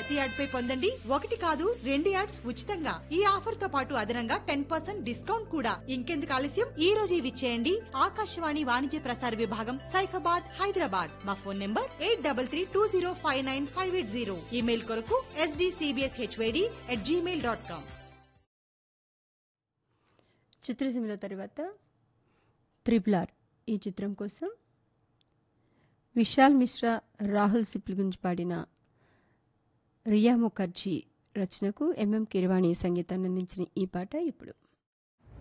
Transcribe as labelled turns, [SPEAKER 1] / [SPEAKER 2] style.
[SPEAKER 1] ప్రతి యాడ్ పై పొందండి ఒకటి కాదు రెండు యాడ్స్ ఉచితంగా ఈ ఆఫర్ తో పాటు అదనంగా టెన్ పర్సెంట్ డిస్కౌంట్ కూడా ఇంకెందుకు ఆలస్యం ఈ రోజు ఇవి చేయండి ఆకాశవాణి వాణిజ్య ప్రసార విభాగం సైఫాబాద్ హైదరాబాద్ మా phone number eight double three two zero five nine five eight zero email కొరకు SDCBS HYD at Gmail dot com
[SPEAKER 2] చిత్రసీమలో తర్వాత త్రిపుల్ ఆర్ ఈ చిత్రం కోసం విశాల్ మిశ్రా రాహుల్ సిప్లి గురించి పాడిన రియా ముఖర్జీ రచనకు ఎంఎం కిరవాణి సంగీతాన్ని అందించిన ఈ పాట ఇప్పుడు